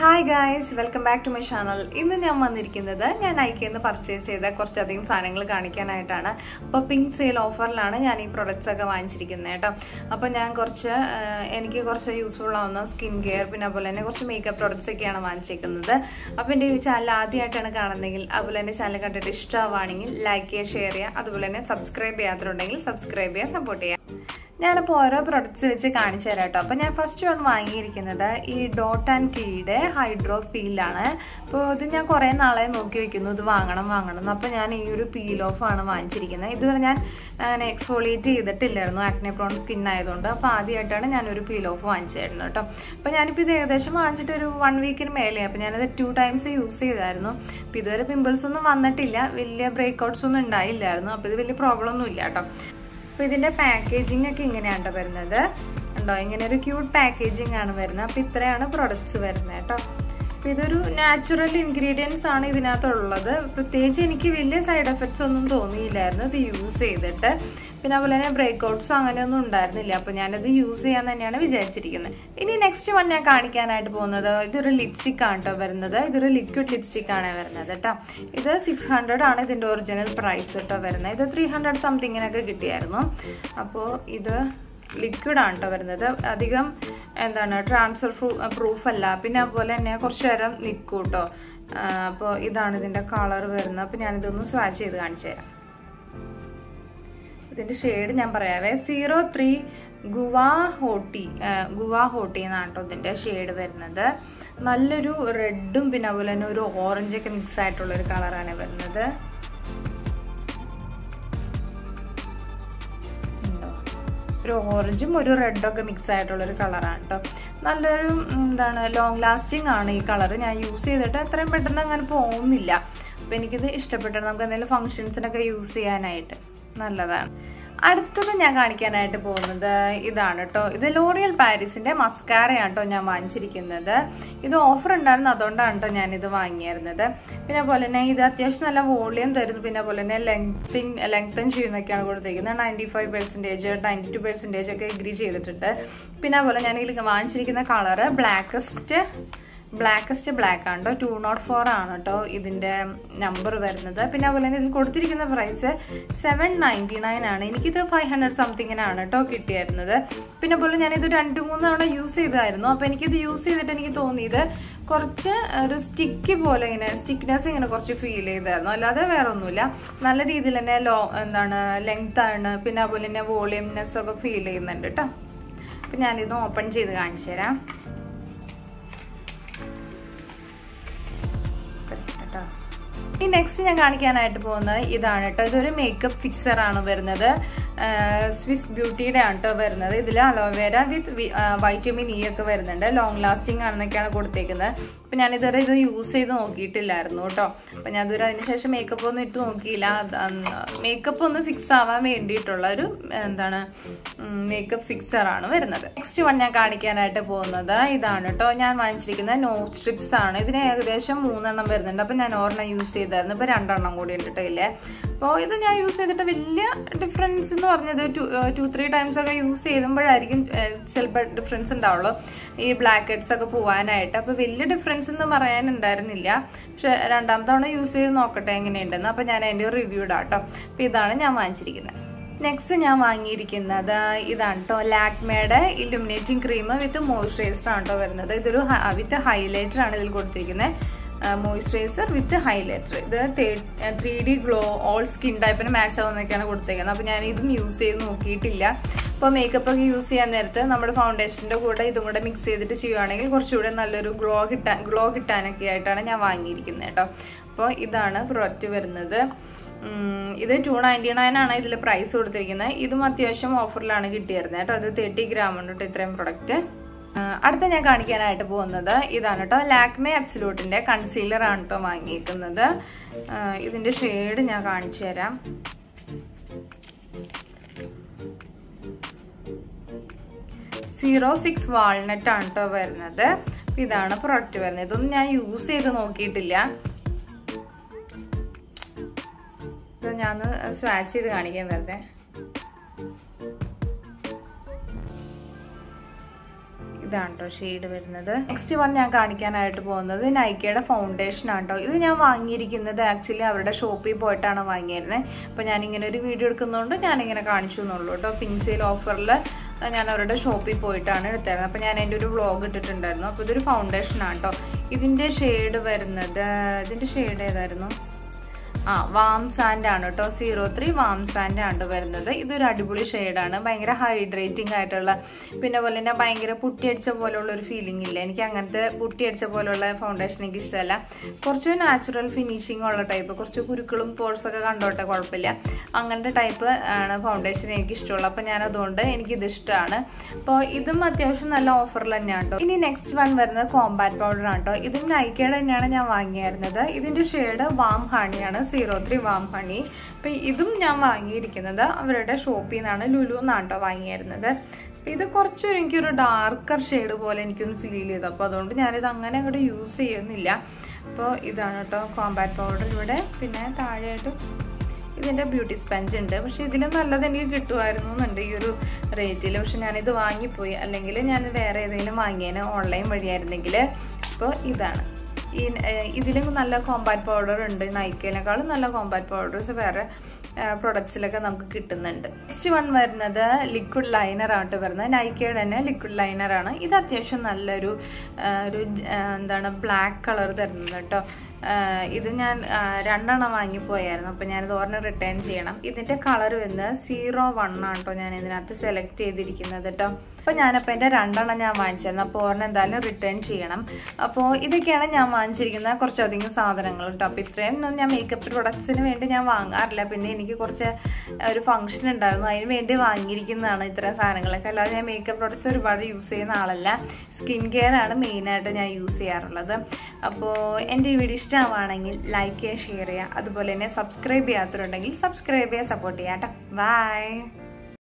Hi guys welcome back to my channel ഇന്ന് ഞാൻ വന്നിരിക്കുന്നത് ഞാൻ ഐക്കിൽ നിന്ന് പർച്ചേസ് ചെയ്ത കുറച്ചധികം സാധനങ്ങൾ കാണിക്കാനായിട്ടാണ് അപ്പോൾ പിങ്ക് സെയിൽ ഓഫറിലാണ് ഞാൻ ഈ പ്രൊഡക്ട്സ് ഒക്കെ വാങ്ങിച്ചിരിക്കുന്നത് കേട്ടോ അപ്പോൾ ഞാൻ കുറച്ച് ആ, എനിക്ക് കുറച്ച് യൂസ്ഫുൾ ആവുന്ന സ്കിൻ കെയർ പിന്നെ അതുപോലെ തന്നെ കുറച്ച് മേക്കപ്പ് പ്രോഡക്ട്സ് ഒക്കെയാണ് വാങ്ങിച്ചേക്കുന്നത് അപ്പോൾ എൻ്റെ ഈ ചാനൽ ആദ്യമായിട്ടാണ് കാണുന്നതെങ്കിൽ അതുപോലെ എൻ്റെ ചാനൽ കണ്ടിട്ട് ഇഷ്ടമാണെങ്കിൽ ലൈക്ക് ചെയ്യുക ഷെയർ ചെയ്യുക അതുപോലെ തന്നെ സബ്സ്ക്രൈബ് ചെയ്യാത്തതുണ്ടെങ്കിൽ സബ്സ്ക്രൈബ് ചെയ്യുക സപ്പോർട്ട് ചെയ്യുക ഞാനിപ്പോൾ ഓരോ പ്രൊഡക്ട്സ് വെച്ച് കാണിച്ചു തരാം കേട്ടോ അപ്പോൾ ഞാൻ ഫസ്റ്റ് വൺ വാങ്ങിയിരിക്കുന്നത് ഈ ഡോട്ട് ആൻഡ് കീയുടെ ഹൈഡ്രോ പീലാണ് അപ്പോൾ ഇത് ഞാൻ കുറേ നാളെ നോക്കി വെക്കുന്നു ഇത് വാങ്ങണം വാങ്ങണം എന്ന് അപ്പോൾ ഞാൻ ഈ ഒരു പീൽ ഓഫ് ആണ് വാങ്ങിച്ചിരിക്കുന്നത് ഇതുവരെ ഞാൻ അങ്ങനെ എക്സ്ഫോളിയേറ്റ് ചെയ്തിട്ടില്ലായിരുന്നു ആക്നെ പ്രോൺ സ്കിൻ ആയതുകൊണ്ട് അപ്പോൾ ആദ്യമായിട്ടാണ് ഞാനൊരു പീൽ ഓഫ് വാങ്ങിച്ചായിരുന്നു കേട്ടോ അപ്പോൾ ഞാനിപ്പോൾ ഇത് ഏകദേശം വാങ്ങിച്ചിട്ട് ഒരു വൺ വീക്കിന് മേലെ അപ്പോൾ ഞാനത് ടു ടൈംസ് യൂസ് ചെയ്തായിരുന്നു അപ്പോൾ ഇതുവരെ പിമ്പിൾസ് ഒന്നും വന്നിട്ടില്ല വലിയ ബ്രേക്ക്ഔട്ട്സ് ഒന്നും ഉണ്ടായില്ലായിരുന്നു അപ്പോൾ ഇത് വലിയ പ്രോബ്ലം ഒന്നും ഇല്ല കേട്ടോ അപ്പോൾ ഇതിൻ്റെ പാക്കേജിംഗ് ഒക്കെ ഇങ്ങനെയാണ് കേട്ടോ വരുന്നത് ഉണ്ടോ ഇങ്ങനെ ഒരു ക്യൂട്ട് പാക്കേജിംഗ് ആണ് വരുന്നത് അപ്പോൾ ഇത്രയാണ് പ്രൊഡക്ട്സ് വരുന്നത് കേട്ടോ അപ്പോൾ ഇതൊരു നാച്ചുറൽ ഇൻഗ്രീഡിയൻസ് ആണ് ഇതിനകത്തുള്ളത് പ്രത്യേകിച്ച് എനിക്ക് വലിയ സൈഡ് എഫക്ട്സ് ഒന്നും തോന്നിയില്ലായിരുന്നു ഇത് യൂസ് ചെയ്തിട്ട് പിന്നെ അതുപോലെ തന്നെ ബ്രേക്ക്ഔട്ട്സും അങ്ങനെയൊന്നും ഉണ്ടായിരുന്നില്ല അപ്പോൾ ഞാനത് യൂസ് ചെയ്യാൻ തന്നെയാണ് വിചാരിച്ചിരിക്കുന്നത് ഇനി നെക്സ്റ്റ് വൺ ഞാൻ കാണിക്കാനായിട്ട് പോകുന്നത് ഇതൊരു ലിപ്സ്റ്റിക് ആണ് കേട്ടോ വരുന്നത് ഇതൊരു ലിക്വിഡ് ലിപ്സ്റ്റിക് ആണ് വരുന്നത് കേട്ടോ ഇത് സിക്സ് ഹൺഡ്രഡ് ആണ് ഇതിൻ്റെ ഒറിജിനൽ പ്രൈസ് കേട്ടോ വരുന്നത് ഇത് ത്രീ ഹൺഡ്രഡ് സംതിങ്ങിനൊക്കെ കിട്ടിയായിരുന്നു അപ്പോൾ ഇത് ലിക്വിഡ് ആണ് കേട്ടോ വരുന്നത് അധികം എന്താണ് ട്രാൻസ്ഫർ പ്രൂഫ് അല്ല പിന്നെ അതുപോലെ തന്നെ കുറച്ച് നേരം നിൽക്കും കേട്ടോ അപ്പോൾ ഇതാണ് ഇതിൻ്റെ കളർ വരുന്നത് അപ്പോൾ ഞാനിതൊന്ന് സ്വാച്ച് ചെയ്ത് കാണിച്ചു തരാം ഇതിൻ്റെ ഷെയ്ഡ് ഞാൻ പറയാവേ സീറോ ത്രീ ഗുവാ ഹോട്ടി ഗുവാ ഹോട്ടി എന്നാണ് കേട്ടോ ഇതിൻ്റെ ഷെയ്ഡ് വരുന്നത് നല്ലൊരു റെഡും പിന്നെ അതുപോലെ തന്നെ ഒരു ഓറഞ്ചൊക്കെ മിക്സ് ആയിട്ടുള്ളൊരു കളറാണ് വരുന്നത് ഉണ്ടോ? ഒരു ഓറഞ്ചും ഒരു റെഡൊക്കെ മിക്സ് ആയിട്ടുള്ള ഒരു കളറാണ് കേട്ടോ നല്ലൊരു എന്താണ് ലോങ് ലാസ്റ്റിംഗ് ആണ് ഈ കളർ ഞാൻ യൂസ് ചെയ്തിട്ട് അത്രയും പെട്ടെന്ന് അങ്ങനെ പോകുന്നില്ല അപ്പം എനിക്കിത് ഇഷ്ടപ്പെട്ടിട്ട് നമുക്ക് എന്തെങ്കിലും ഫങ്ഷൻസിനൊക്കെ യൂസ് ചെയ്യാനായിട്ട് നല്ലതാണ് അടുത്തത് ഞാൻ കാണിക്കാനായിട്ട് പോകുന്നത് ഇതാണ് കേട്ടോ ഇത് ലോറിയൽ പാരീസിന്റെ മസ്കാരയാണ് കേട്ടോ ഞാൻ വാങ്ങിച്ചിരിക്കുന്നത് ഇത് ഓഫർ ഉണ്ടായിരുന്നു അതുകൊണ്ടാണ് കേട്ടോ ഞാനിത് വാങ്ങിയിരുന്നത് പിന്നെ അതുപോലെ തന്നെ ഇത് അത്യാവശ്യം നല്ല വോളിയം തരുന്നു പിന്നെ അതുപോലെ തന്നെ ലെങ്തിങ് ലെങ്തൻ ചെയ്യുന്നൊക്കെയാണ് കൊടുത്തിരിക്കുന്നത് ninety five percentage ninety two percentage ഒക്കെ എഗ്രി ചെയ്തിട്ടുണ്ട് പിന്നെ അതുപോലെ ഞാൻ ഇതിൽ വാങ്ങിച്ചിരിക്കുന്ന കളറ് ബ്ലാക്കസ്റ്റ് ബ്ലാക്കസ്റ്റ് ബ്ലാക്ക് ആണ് കേട്ടോ ടു നോട്ട് ഫോർ ആണ് കേട്ടോ ഇതിൻ്റെ നമ്പർ വരുന്നത് പിന്നെ അതുപോലെ തന്നെ ഇതിൽ കൊടുത്തിരിക്കുന്ന പ്രൈസ് സെവൻ നയൻറ്റി നയൻ ആണ് എനിക്കിത് ഫൈവ് ഹൺഡ്രഡ് സംതിങ്ങിനാണ് കേട്ടോ കിട്ടിയിരുന്നത് പിന്നെ അതുപോലെ ഞാനിത് രണ്ട് മൂന്ന് തവണ യൂസ് ചെയ്തായിരുന്നു അപ്പോൾ എനിക്കിത് യൂസ് ചെയ്തിട്ട് എനിക്ക് തോന്നിയത് കുറച്ച് ഒരു സ്റ്റിക്ക് പോലെ ഇങ്ങനെ സ്റ്റിക്നെസ് ഇങ്ങനെ കുറച്ച് ഫീൽ ചെയ്തായിരുന്നു അല്ലാതെ വേറെ ഒന്നുമില്ല നല്ല രീതിയിൽ തന്നെ ലോ എന്താണ് ലെങ്ത് ആണ് പിന്നെ അതുപോലെ തന്നെ വോളിയംനെസ് ഒക്കെ ഫീൽ ചെയ്യുന്നുണ്ട് കേട്ടോ അപ്പം ഞാനിത് ഓപ്പൺ ചെയ്ത് കാണിച്ചു തരാം കേട്ടോ ഈ നെക്സ്റ്റ് ഞാൻ കാണിക്കാനായിട്ട് പോകുന്നത് ഇതാണ് കേട്ടോ ഇതൊരു മേക്കപ്പ് ഫിക്സർ ആണ് വരുന്നത് സ്വിസ് ബ്യൂട്ടിയുടെ ആണ് കേട്ടോ വരുന്നത് ഇതിൽ അലോവേര വിത്ത് വൈറ്റമിൻ ഇ ഒക്കെ വരുന്നുണ്ട് ലോങ് ലാസ്റ്റിംഗ് ആണെന്നൊക്കെയാണ് കൊടുത്തേക്കുന്നത് അപ്പം ഞാൻ ഇതുവരെ ഇത് യൂസ് ചെയ്ത് നോക്കിയിട്ടില്ലായിരുന്നു കേട്ടോ അപ്പം ഞാൻ ഇതുവരെ അതിന് ശേഷം മേക്കപ്പ് ഒന്നും ഇട്ട് നോക്കിയില്ല മേക്കപ്പ് ഒന്ന് ഫിക്സ് ആവാൻ വേണ്ടിയിട്ടുള്ള ഒരു എന്താണ് മേക്കപ്പ് ഫിക്സർ ആണ് വരുന്നത് നെക്സ്റ്റ് വൺ ഞാൻ കാണിക്കാനായിട്ട് പോകുന്നത് ഇതാണ് കേട്ടോ ഞാൻ വാങ്ങിച്ചിരിക്കുന്നത് നോ സ്ട്രിപ്സ് ആണ് ഇതിന് ഏകദേശം മൂന്നെണ്ണം വരുന്നുണ്ട് അപ്പം ഞാൻ ഒരെണ്ണം യൂസ് ചെയ്തായിരുന്നു ഇപ്പോൾ രണ്ടെണ്ണം കൂടി ഉണ്ട് കേട്ടോ ഇല്ലേ അപ്പോൾ ഇത് ഞാൻ യൂസ് ചെയ്തിട്ട് വലിയ ഡിഫറൻസ് എന്ന് പറഞ്ഞത് ടു ടു ത്രീ ടൈംസ് ഒക്കെ യൂസ് ചെയ്യുമ്പോഴായിരിക്കും ചിലപ്പോൾ ഡിഫറൻസ് ഉണ്ടാവുള്ളൂ ഈ ബ്ലാക്ക് ഹെഡ്സ് ഒക്കെ പോകാനായിട്ട് അപ്പോൾ വലിയ ഡിഫറൻസ് എന്ന് പറയാനുണ്ടായിരുന്നില്ല പക്ഷെ രണ്ടാം തവണ യൂസ് ചെയ്ത് നോക്കട്ടെ എങ്ങനെയുണ്ടെന്ന് അപ്പോൾ ഞാൻ അതിൻ്റെ റിവ്യൂ ഇടാം കേട്ടോ അപ്പോൾ ഇതാണ് ഞാൻ വാങ്ങിച്ചിരിക്കുന്നത് നെക്സ്റ്റ് ഞാൻ വാങ്ങിയിരിക്കുന്നത് ഇതാണ് കേട്ടോ ലാക്മേയുടെ ഇലുമിനേറ്റിംഗ് ക്രീം വിത്ത് മോയ്സ്ചറൈസർ ആണ് കേട്ടോ വരുന്നത് ഇതൊരു വിത്ത് ഹൈലൈറ്റർ ആണ് ഇതിൽ കൊടുത്തിരിക്കുന്നത് മോയ്സ്ചറൈസർ വിത്ത് ഹൈലൈറ്റർ ഇത് three D glow all skin ടൈപ്പിന് മാച്ച് ആവുന്നൊക്കെയാണ് കൊടുത്തേക്കുന്നത് അപ്പോൾ ഞാൻ ഇതും യൂസ് ചെയ്ത് നോക്കിയിട്ടില്ല അപ്പോൾ മേക്കപ്പ് ഒക്കെ യൂസ് ചെയ്യാൻ നേരത്ത് നമ്മുടെ ഫൗണ്ടേഷൻ്റെ കൂടെ ഇതും കൂടെ മിക്സ് ചെയ്തിട്ട് ചെയ്യുവാണെങ്കിൽ കുറച്ചുകൂടെ നല്ലൊരു ഗ്ലോ കിട്ടാൻ ഗ്ലോ കിട്ടാനൊക്കെ ആയിട്ടാണ് ഞാൻ വാങ്ങിയിരിക്കുന്നത് കേട്ടോ അപ്പോൾ ഇതാണ് പ്രൊഡക്റ്റ് വരുന്നത് ഇത് ടു നയൻറ്റി നയൻ ആണ് ഇതിൽ പ്രൈസ് കൊടുത്തിരിക്കുന്നത് ഇതും അത്യാവശ്യം ഓഫറിലാണ് കിട്ടിയിരുന്നത് കേട്ടോ ഇത് തേർട്ടി ഗ്രാം ഉണ്ട് കേട്ടോ ഇത്രയും പ്രൊഡക്റ്റ് അടുത്ത ഞാൻ കാണിക്കാനായിട്ട് പോകുന്നത് ഇതാണ് കേട്ടോ ലാക്മേ അബ്സലൂട്ടിൻ്റെ കൺസീലർ ആണ് കേട്ടോ വാങ്ങിയിരിക്കുന്നത് ഇതിൻ്റെ ഷെയ്ഡ് ഞാൻ കാണിച്ചു തരാം സീറോ സിക്സ് വാൾനട്ട് ആണ് കേട്ടോ വരുന്നത് ഇതാണ് പ്രൊഡക്റ്റ് വരുന്നത് ഇതൊന്നും ഞാൻ യൂസ് ചെയ്ത് നോക്കിയിട്ടില്ല ഇത് ഞാൻ സ്വാച്ച് ചെയ്ത് കാണിക്കാൻ വെറുതെ ഇതാണ് കേട്ടോ ഷെയ്ഡ് വരുന്നത് നെക്സ്റ്റ് വൺ ഞാൻ കാണിക്കാനായിട്ട് പോകുന്നത് നൈക്കയുടെ ഫൗണ്ടേഷൻ ആട്ടോ ഇത് ഞാൻ വാങ്ങിയിരിക്കുന്നത് ആക്ച്വലി അവരുടെ ഷോപ്പിൽ പോയിട്ടാണ് വാങ്ങിയിരുന്നത് അപ്പോൾ ഞാനിങ്ങനെ ഒരു വീഡിയോ എടുക്കുന്നതുകൊണ്ട് ഞാനിങ്ങനെ കാണിച്ചു എന്നുള്ളൂ കേട്ടോ പിങ്ക് സെയിൽ ഓഫറിൽ ഞാൻ അവരുടെ ഷോപ്പിൽ പോയിട്ടാണ് എടുത്തായിരുന്നത് അപ്പോൾ ഞാൻ എൻ്റെ ഒരു വ്ളോഗ് ഇട്ടിട്ടുണ്ടായിരുന്നു അപ്പോൾ ഇതൊരു ഫൗണ്ടേഷൻ ആണ് കേട്ടോ ഇതിൻ്റെ ഷെയ്ഡ് വരുന്നത് ഇതിൻ്റെ ഷെയ്ഡ് ഏതായിരുന്നു ആ വാം സാൻഡ് ആണ് കേട്ടോ സീറോ ത്രീ വാം സാൻഡ് ആണ് വരുന്നത് ഇതൊരു അടിപൊളി ഷെയ്ഡാണ് ഭയങ്കര ഹൈഡ്രേറ്റിംഗ് ആയിട്ടുള്ള പിന്നെ പോലെ തന്നെ ഭയങ്കര പുട്ടിയടിച്ച പോലുള്ള ഒരു ഫീലിംഗ് ഇല്ല എനിക്ക് അങ്ങനത്തെ പുട്ടിയടിച്ച പോലുള്ള ഫൗണ്ടേഷൻ എനിക്ക് ഇഷ്ടമല്ല കുറച്ച് നാച്ചുറൽ ഫിനിഷിംഗ് ഉള്ള ടൈപ്പ് കുറച്ച് കുരുക്കളും പോഴ്സ് ഒക്കെ കണ്ടോട്ടെ കുഴപ്പമില്ല അങ്ങനത്തെ ടൈപ്പ് ആണ് ഫൗണ്ടേഷൻ എനിക്ക് ഇഷ്ടമുള്ളത് അപ്പോൾ ഞാൻ അതുകൊണ്ട് എനിക്കിത് ഇഷ്ടമാണ് അപ്പോൾ ഇതും അത്യാവശ്യം നല്ല ഓഫറിൽ തന്നെയാണ് കേട്ടോ ഇനി നെക്സ്റ്റ് വൺ വരുന്നത് കോമ്പാറ്റ് പൗഡർ ആണ് കേട്ടോ ഇതും നൈക്കയുടെ തന്നെയാണ് ഞാൻ വാങ്ങിയായിരുന്നത് ഇതിൻ്റെ ഷെയ്ഡ് വാം ഹണിയാണ് സീറോ ത്രീ വാം ഹണി അപ്പം ഇതും ഞാൻ വാങ്ങിയിരിക്കുന്നത് അവരുടെ ഷോപ്പിൽ നിന്നാണ് ലുലു എന്നാണ് കേട്ടോ വാങ്ങിയിരുന്നത് അപ്പം ഇത് കുറച്ചൊരു എനിക്കൊരു ഡാർക്കർ ഷെയ്ഡ് പോലെ എനിക്കൊന്ന് ഫീൽ ചെയ്തു അപ്പോൾ അതുകൊണ്ട് ഞാനിത് അങ്ങനെ അങ്ങോട്ട് യൂസ് ചെയ്യുന്നില്ല അപ്പോൾ ഇതാണ് കേട്ടോ കോമ്പാക്ട് പൗഡർ ഇവിടെ പിന്നെ താഴെയായിട്ട് ഇതിൻ്റെ ബ്യൂട്ടി സ്പഞ്ച് ഉണ്ട് പക്ഷേ ഇതിൽ നല്ലത് എനിക്ക് കിട്ടുമായിരുന്നു എന്നുണ്ട് ഈ ഒരു റേറ്റിൽ പക്ഷെ ഞാനിത് വാങ്ങിപ്പോയി അല്ലെങ്കിൽ ഞാൻ വേറെ ഏതെങ്കിലും വാങ്ങിയേനെ ഓൺലൈൻ വഴിയായിരുന്നെങ്കിൽ അപ്പോൾ ഇതാണ് ഈ ഇതിലും നല്ല കോമ്പാക്ട് പൗഡർ ഉണ്ട് നൈക്കയിനേക്കാളും നല്ല കോമ്പാക്ട് പൗഡേഴ്സ് വേറെ പ്രൊഡക്ട്സിലൊക്കെ നമുക്ക് കിട്ടുന്നുണ്ട് നെക്സ്റ്റ് വൺ വരുന്നത് ലിക്വിഡ് ലൈനർ ആയിട്ട് വരുന്നത് നൈക്കയുടെ തന്നെ ലിക്വിഡ് ലൈനറാണ് ഇത് അത്യാവശ്യം നല്ലൊരു ഒരു എന്താണ് ബ്ലാക്ക് കളർ തരുന്നത് കേട്ടോ ഇത് ഞാൻ രണ്ടെണ്ണം വാങ്ങിപ്പോയായിരുന്നു അപ്പോൾ ഞാനിത് ഒരെണ്ണം റിട്ടേൺ ചെയ്യണം ഇതിൻ്റെ കളർ വരുന്നത് സീറോ വൺ ആണ് കേട്ടോ ഞാൻ ഇതിനകത്ത് സെലക്ട് ചെയ്തിരിക്കുന്നത് കേട്ടോ അപ്പോൾ ഞാനപ്പോൾ എൻ്റെ രണ്ടെണ്ണം ഞാൻ വാങ്ങിച്ചായിരുന്നു അപ്പോൾ ഒരെണ്ണം എന്തായാലും റിട്ടേൺ ചെയ്യണം അപ്പോൾ ഇതൊക്കെയാണ് ഞാൻ വാങ്ങിച്ചിരിക്കുന്ന കുറച്ചധികം സാധനങ്ങൾ കേട്ടോ അപ്പോൾ ഇത്രയും ഒന്നും ഞാൻ മേക്കപ്പ് പ്രൊഡക്ട്സിന് വേണ്ടി ഞാൻ വാങ്ങാറില്ല പിന്നെ എനിക്ക് കുറച്ച് ഒരു ഫംഗ്ഷൻ ഉണ്ടായിരുന്നു അതിന് വേണ്ടി വാങ്ങിയിരിക്കുന്നതാണ് ഇത്രയും സാധനങ്ങളൊക്കെ അല്ലാതെ ഞാൻ മേക്കപ്പ് പ്രൊഡക്ട്സ് ഒരുപാട് യൂസ് ചെയ്യുന്ന ആളല്ല സ്കിൻ കെയർ ആണ് മെയിനായിട്ട് ഞാൻ യൂസ് ചെയ്യാറുള്ളത് അപ്പോൾ എൻ്റെ ഈ വീഡിയോ ഇഷ്ടമാണെങ്കിൽ ലൈക്ക് ചെയ്യുക ഷെയർ ചെയ്യുക അതുപോലെ തന്നെ സബ്സ്ക്രൈബ് ചെയ്യാത്തവരുണ്ടെങ്കിൽ സബ്സ്ക്രൈബ് ചെയ്യുക സപ്പോർട്ട് ചെയ്യാം കേട്ടോ ബൈ